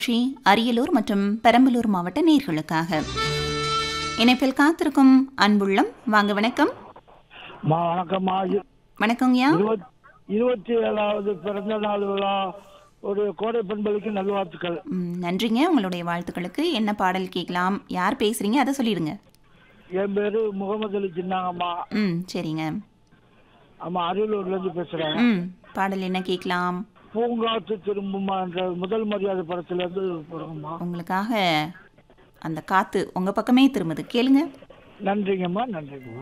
ஸ்ரீ அரியலூர் மற்றும் பெரம்பலூர் மாவட்ட நேர்களுக்காக இணைப்பில் காத்திருக்கும் அன்புள்ளம் வாங்க வணக்கம் மா வணக்கம்மா இ- வணக்கங்கய்யா இருபத்- இருபத்தி ஏழாவது பிறந்த நாள் விழா ஒரு கோடை பண்பளிக்கு நல்வாழ்த்துக்கள் ம், நன்றிங்க உங்களுடைய வாழ்த்துக்களுக்கு என்ன பாடல் கேட்கலாம் யார் பேசுறீங்க அதை சொல்லிடுங்க என் பேரு முகமது அலி சின்னாங்கம்மா ம் சரிங்க ஆமா அரியலூர்ல இருந்து பேசுறேன் ம் பாடல் என்ன கேட்கலாம் பூங்காத்து திரும்புமா என்ற முதல் மரியாதை படத்துல இருந்து போறோம்மா உங்களுக்காக அந்த காத்து உங்க பக்கமே திரும்புது கேளுங்க நன்றிங்கம்மா நன்றிங்கம்மா